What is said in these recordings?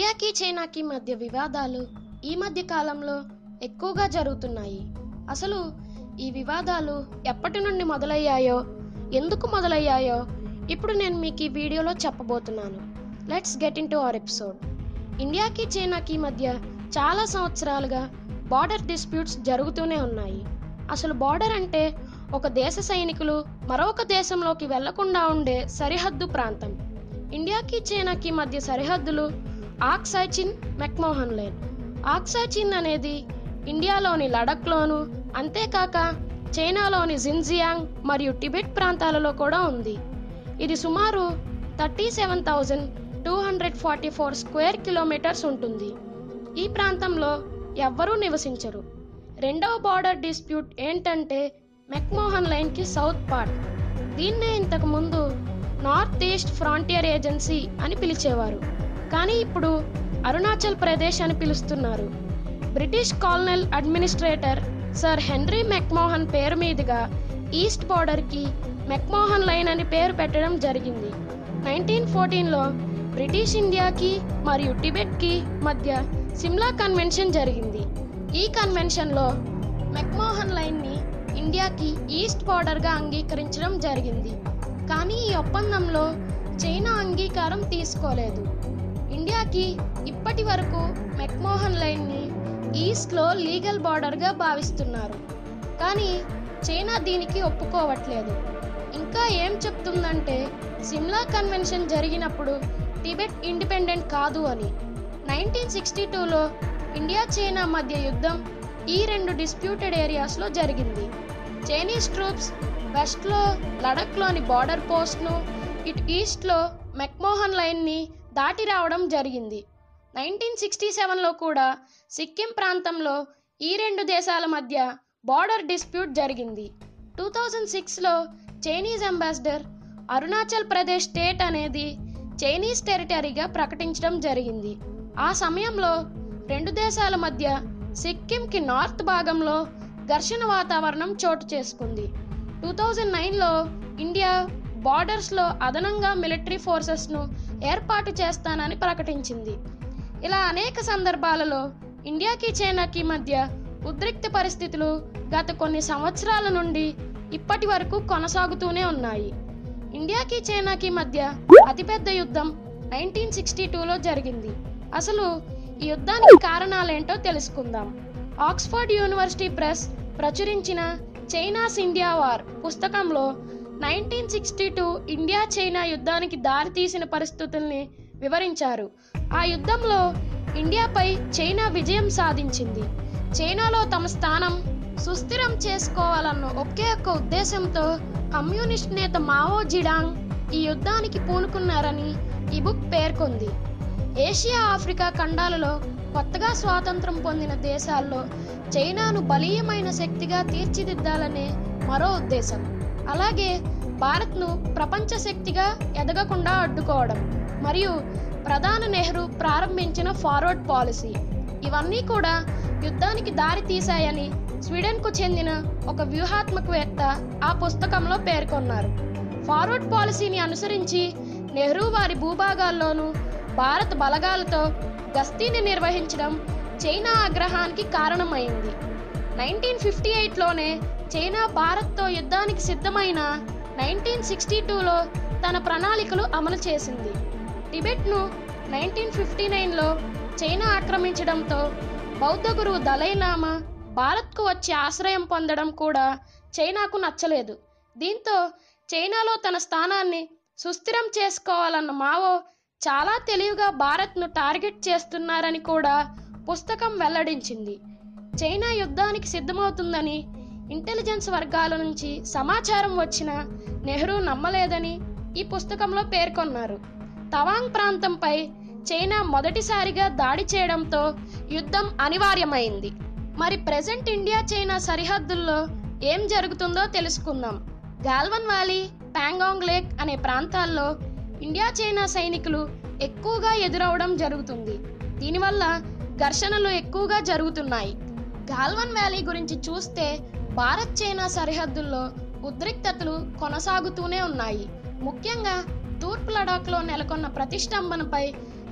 ఇండియాకి చైనాకి మధ్య వివాదాలు ఈ మధ్య కాలంలో ఎక్కువగా జరుగుతున్నాయి అసలు ఈ వివాదాలు ఎప్పటి నుండి మొదలయ్యాయో ఎందుకు మొదలయ్యాయో ఇప్పుడు నేను మీకు ఈ వీడియోలో చెప్పబోతున్నాను let's get in to our episode ఇండియాకి చైనాకి మధ్య చాలా సంవత్సరాలుగా బార్డర్ డిస్ప్యూట్స్ జరుగుతూనే ఉన్నాయి అసలు బార్డర్ అంటే ఒక దేశ సైనికులు మరొక దేశంలోకి వెళ్లకుండా ఉండే సరిహద్దు ప్రాంతం ఇండియాకి చైనాకి మధ్య సరిహద్దులు ఆక్సాచిన్ మెక్మోహన్ లేన్ ఆక్సాచిన్ అనేది ఇండియాలోని లడఖ్లోను అంతేకాక చైనాలోని జిన్జియాంగ్ మరియు టిబెట్ ప్రాంతాలలో కూడా ఉంది ఇది సుమారు thirty seven thousand two hundred forty four square kilometres ఉంటుంది ఈ ప్రాంతంలో ఎవ్వరూ నివసించరు రెండవ బార్డర్ డిస్ప్యూట్ ఏంటంటే మెక్మోహన్ లైన్కి సౌత్ పార్ట్ దీన్నే ఇంతకు ముందు నార్త్ ఈస్ట్ ఫ్రాంటియర్ ఏజెన్సీ అని పిలిచేవారు కానీ ఇప్పుడు అరుణాచల్ ప్రదేశ్ అని పిలుస్తున్నారు British colonel administrator sir Henry McMahon పేరు మీదుగా ఈస్ట్ బార్డర్కి మెక్మోహన్ లైన్ అని పేరు పెట్టడం జరిగింది నైన్టీన్ ఫోర్టీన్లో బ్రిటిష్ ఇండియాకి మరియు టిబెట్కి మధ్య సిమ్లా కన్వెన్షన్ జరిగింది ఈ కన్వెన్షన్లో మెక్మోహన్ లైన్ని ఇండియాకి ఈస్ట్ బార్డర్గా అంగీకరించడం జరిగింది కానీ ఈ ఒప్పందంలో చైనా అంగీకారం తీసుకోలేదు ఇండియాకి ఇప్పటి వరకు మెక్మోహన్ లైన్ని ఈస్ట్లో లీగల్ బార్డర్గా భావిస్తున్నారు కానీ చైనా దీనికి ఒప్పుకోవట్లేదు ఇంకా ఏం చెప్తుందంటే సిమ్లా కన్వెన్షన్ జరిగినప్పుడు టిబెట్ ఇండిపెండెంట్ కాదు అని నైన్టీన్ సిక్స్టీ టూలో ఇండియా చైనా మధ్య యుద్ధం ఈ రెండు డిస్ప్యూటెడ్ ఏరియాస్లో జరిగింది చైనీస్ ట్రూప్స్ వెస్ట్లో లడఖ్లోని బార్డర్ పోస్ట్ను ఇటు ఈస్ట్లో మెక్మోహన్ లైన్ని దాటి రావడం జరిగింది నైన్టీన్ సిక్స్టీ సెవెన్లో కూడా సిక్కిం ప్రాంతంలో ఈ రెండు దేశాల మధ్య బార్డర్ డిస్ప్యూట్ జరిగింది టూ థౌజండ్ సిక్స్లో Chinese ambassador Arunachal Pradesh state అనేది చైనీస్ టెరిటరీగా ప్రకటించడం జరిగింది ఆ సమయంలో రెండు దేశాల మధ్య సిక్కింకి నార్త్ భాగంలో ఘర్షణ వాతావరణం చోటు చేసుకుంది టూ థౌజండ్ నైన్లో ఇండియా బార్డర్స్లో అదనంగా మిలిటరీ ఫోర్సెస్ను ఏర్పాటు చేస్తానని ప్రకటించింది ఇలా అనేక సందర్భాలలో ఇండియాకి చైనాకి మధ్య ఉద్రిక్త పరిస్థితులు గత కొన్ని సంవత్సరాల నుండి ఇప్పటి వరకు కొనసాగుతూనే ఉన్నాయి ఇండియాకి చైనాకి మధ్య అతిపెద్ద యుద్ధం నైన్టీన్ సిక్స్టీ టూలో జరిగింది అసలు ఈ యుద్ధానికి కారణాలేంటో తెలుసుకుందాం ఆక్స్ఫర్డ్ యూనివర్సిటీ ప్రెస్ ప్రచురించిన చైనాస్ ఇండియా వార్ పుస్తకంలో nineteen sixty two India China యుద్ధానికి దారితీసిన పరిస్థితుల్ని వివరించారు ఆ యుద్ధంలో ఇండియాపై చైనా విజయం సాధించింది చైనాలో తమ స్థానం సుస్థిరం చేసుకోవాలన్న ఒకే ఒక్క ఉద్దేశంతో కమ్యూనిస్ట్ నేత మావో జిడాంగ్ ఈ యుద్ధానికి పూనుకున్నారని ఈ బుక్ పేర్కొంది ఏషియా ఆఫ్రికా ఖండాలలో కొత్తగా స్వాతంత్రం పొందిన దేశాల్లో చైనాను బలీయమైన శక్తిగా తీర్చిదిద్దాలనే మరో ఉద్దేశం అలాగే భారత్ను ప్రపంచ శక్తిగా ఎదగకుండా అడ్డుకోవడం మరియు ప్రధాని నెహ్రూ ప్రారంభించిన ఫార్వర్డ్ పాలసీ ఇవన్నీ కూడా యుద్ధానికి దారి తీశాయని స్వీడన్కు చెందిన ఒక వ్యూహాత్మకవేత్త ఆ పుస్తకంలో పేర్కొన్నారు ఫార్వర్డ్ పాలసీని అనుసరించి నెహ్రూ వారి భూభాగాల్లోనూ భారత్ బలగాలతో గస్తీని నిర్వహించడం చైనా ఆగ్రహానికి కారణమైంది నైన్టీన్ ఫిఫ్టీ ఎయిట్లోనే చైనా భారత్తో యుద్ధానికి సిద్ధమైన నైన్టీన్ సిక్స్టీ టూలో తన ప్రణాళికలు అమలు చేసింది టిబెట్ను నైన్టీన్ ఫిఫ్టీ నైన్లో చైనా ఆక్రమించడంతో బౌద్ధ గురువు దలైలామా భారత్కు వచ్చి ఆశ్రయం పొందడం కూడా చైనాకు నచ్చలేదు దీంతో చైనాలో తన స్థానాన్ని సుస్థిరం చేసుకోవాలన్న మావో చాలా తెలివిగా భారత్ను టార్గెట్ చేస్తున్నారని కూడా పుస్తకం వెల్లడించింది చైనా యుద్ధానికి సిద్ధమవుతుందని ఇంటెలిజెన్స్ వర్గాల నుంచి సమాచారం వచ్చిన నెహ్రూ నమ్మలేదని ఈ పుస్తకంలో పేర్కొన్నారు తవాంగ్ ప్రాంతంపై చైనా మొదటిసారిగా దాడి చేయడంతో యుద్ధం అనివార్యమైంది మరి ప్రెజెంట్ ఇండియా చైనా సరిహద్దుల్లో ఏం జరుగుతుందో తెలుసుకుందాం గాల్వన్ వ్యాలీ ప్యాంగాంగ్ లేక్ అనే ప్రాంతాల్లో ఇండియా చైనా సైనికులు ఎక్కువగా ఎదురవడం జరుగుతుంది దీనివల్ల ఘర్షణలు ఎక్కువగా జరుగుతున్నాయి గాల్వన్ వ్యాలీ గురించి చూస్తే భారత్ చైనా సరిహద్దుల్లో ఉద్రిక్తతలు కొనసాగుతూనే ఉన్నాయి ముఖ్యంగా తూర్పు లడాఖ్లో నెలకొన్న ప్రతిష్టంభనపై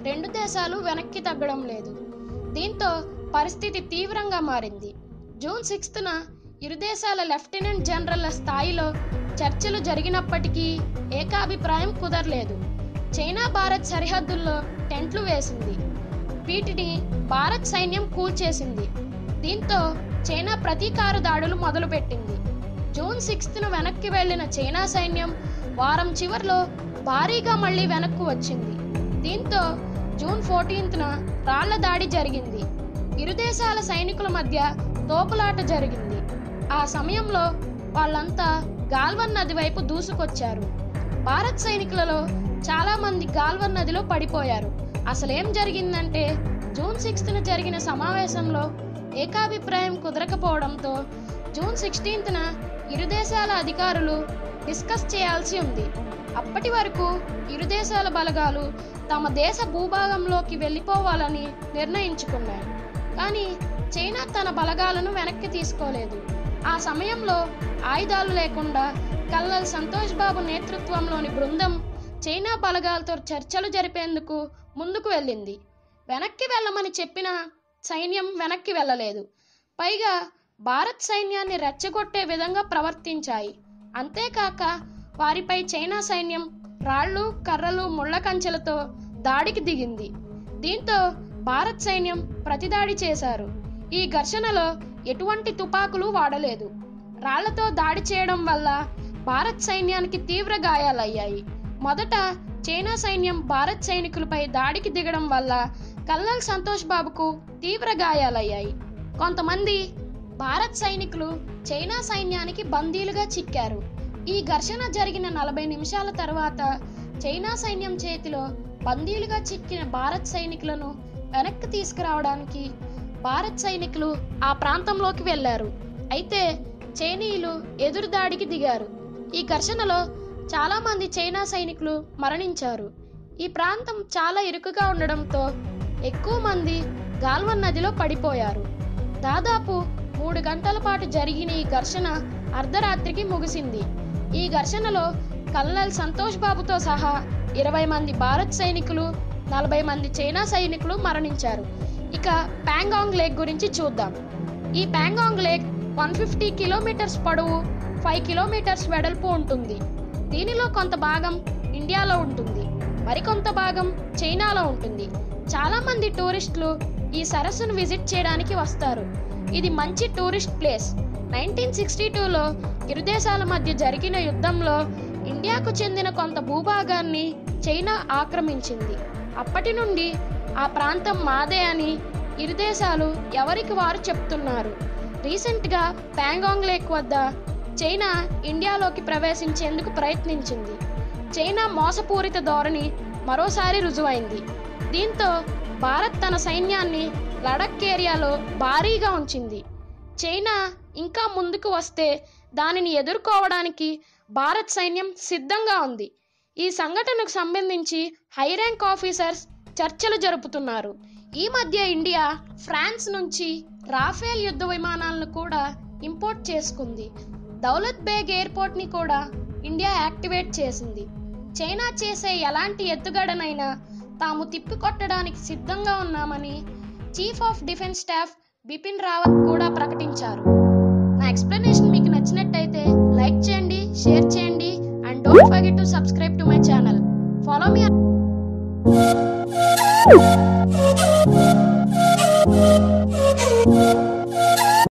రెండు దేశాలు వెనక్కి తగ్గడం లేదు దీంతో పరిస్థితి తీవ్రంగా మారింది జూన్ సిక్స్త్న ఇరు దేశాల లెఫ్టినెంట్ జనరల్ల స్థాయిలో చర్చలు జరిగినప్పటికీ ఏకాభిప్రాయం కుదరలేదు చైనా భారత్ సరిహద్దుల్లో టెంట్లు వేసింది వీటిని భారత్ సైన్యం కూల్చేసింది దీంతో చైనా ప్రతీకార దాడులు మొదలుపెట్టింది జూన్ సిక్స్త్ను వెనక్కి వెళ్లిన చైనా సైన్యం వారం చివర్లో భారీగా మళ్ళీ వెనక్కు వచ్చింది దీంతో జూన్ ఫోర్టీన్త్న రాళ్ల దాడి జరిగింది ఇరు దేశాల సైనికుల మధ్య తోపులాట జరిగింది ఆ సమయంలో వాళ్ళంతా గాల్వన్ నది వైపు దూసుకొచ్చారు భారత్ సైనికులలో చాలా మంది గాల్వన్ నదిలో పడిపోయారు అసలేం జరిగిందంటే జూన్ సిక్స్త్న జరిగిన సమావేశంలో ఏకాభిప్రాయం కుదరకపోవడంతో జూన్ సిక్స్టీన్త్న ఇరు దేశాల అధికారులు డిస్కస్ చేయాల్సి ఉంది అప్పటి వరకు ఇరు దేశాల బలగాలు తమ దేశ భూభాగంలోకి వెళ్ళిపోవాలని నిర్ణయించుకున్నాయి కానీ చైనా తన బలగాలను వెనక్కి తీసుకోలేదు ఆ సమయంలో ఆయుధాలు లేకుండా కల్లల్ సంతోష్ బాబు నేతృత్వంలోని బృందం చైనా బలగాలతో చర్చలు జరిపేందుకు ముందుకు వెళ్ళింది వెనక్కి వెళ్ళమని చెప్పిన సైన్యం వెనక్కి వెళ్ళలేదు పైగా భారత్ సైన్యాన్ని రెచ్చగొట్టే విధంగా ప్రవర్తించాయి అంతేకాక వారిపై చైనా సైన్యం రాళ్ళు కర్రలు ముళ్ళ కంచెలతో దాడికి దిగింది దీంతో భారత్ సైన్యం ప్రతిదాడి చేశారు ఈ ఘర్షణలో ఎటువంటి తుపాకులు వాడలేదు రాళ్లతో దాడి చేయడం వల్ల భారత్ సైన్యానికి తీవ్ర గాయాలయ్యాయి మొదట చైనా సైన్యం భారత్ సైనికులపై దాడికి దిగడం వల్ల కల్నల్ సంతోష్ బాబుకు తీవ్ర గాయాలయ్యాయి కొంతమంది భారత్ సైనికులు చైనా సైన్యానికి బందీలుగా చిక్కారు ఈ ఘర్షణ జరిగిన నలభై నిమిషాల తర్వాత చైనా సైన్యం చేతిలో బందీలుగా చిక్కిన భారత్ సైనికులను వెనక్కి తీసుకురావడానికి భారత్ సైనికులు ఆ ప్రాంతంలోకి వెళ్లారు అయితే చైనీయులు ఎదురుదాడికి దిగారు ఈ ఘర్షణలో చాలా మంది చైనా సైనికులు మరణించారు ఈ ప్రాంతం చాలా ఇరుకుగా ఉండడంతో ఎక్కువ మంది గాల్వన్ నదిలో పడిపోయారు దాదాపు మూడు గంటల పాటు జరిగిన ఈ ఘర్షణ అర్ధరాత్రికి ముగిసింది ఈ ఘర్షణలో కల్నల్ సంతోష్ బాబుతో సహా ఇరవై మంది భారత్ సైనికులు నలభై మంది చైనా సైనికులు మరణించారు ఇక ప్యాంగాంగ్ లేక్ గురించి చూద్దాం ఈ Pangong lake one fifty kilometres పొడవు ఫైవ్ కిలోమీటర్స్ వెడల్పు ఉంటుంది దీనిలో కొంత భాగం ఇండియాలో ఉంటుంది మరికొంత భాగం చైనాలో ఉంటుంది చాలా మంది టూరిస్టులు ఈ సరస్సును విజిట్ చేయడానికి వస్తారు ఇది మంచి టూరిస్ట్ ప్లేస్ నైన్టీన్ సిక్స్టీ టూలో ఇరు దేశాల మధ్య జరిగిన యుద్ధంలో ఇండియాకు చెందిన కొంత భూభాగాన్ని చైనా ఆక్రమించింది అప్పటి నుండి ఆ ప్రాంతం మాదే అని ఇరు దేశాలు ఎవరికి వారు చెప్తున్నారు రీసెంట్గా ప్యాంగాంగ్ లేక్ వద్ద చైనా ఇండియాలోకి ప్రవేశించేందుకు ప్రయత్నించింది చైనా మోసపూరిత ధోరణి మరోసారి రుజువైంది దీంతో భారత్ తన సైన్యాన్ని లడక్ ఏరియాలో భారీగా ఉంచింది చైనా ఇంకా ముందుకు వస్తే దానిని ఎదుర్కోవడానికి భారత్ సైన్యం సిద్ధంగా ఉంది ఈ సంఘటనకు సంబంధించి హై ర్యాంక్ ఆఫీసర్స్ చర్చలు జరుపుతున్నారు ఈ మధ్య ఇండియా ఫ్రాన్స్ నుంచి రాఫేల్ యుద్ధ విమానాలను కూడా ఇంపోర్ట్ చేసుకుంది దౌలత్ బేగ్ ఎయిర్పోర్ట్ ని కూడా ఇండియా యాక్టివేట్ చేసింది చైనా చేసే ఎలాంటి ఎత్తుగడనైనా తాము తిప్పికొట్టడానికి సిద్ధంగా ఉన్నామని chief of defence staff Bipin Rawat కూడా ప్రకటించారు నా ఎక్స్ప్లెనేషన్ మీకు నచ్చినట్టయితే లైక్ చేయండి షేర్ చేయండి and don't forget to subscribe to my channel follow me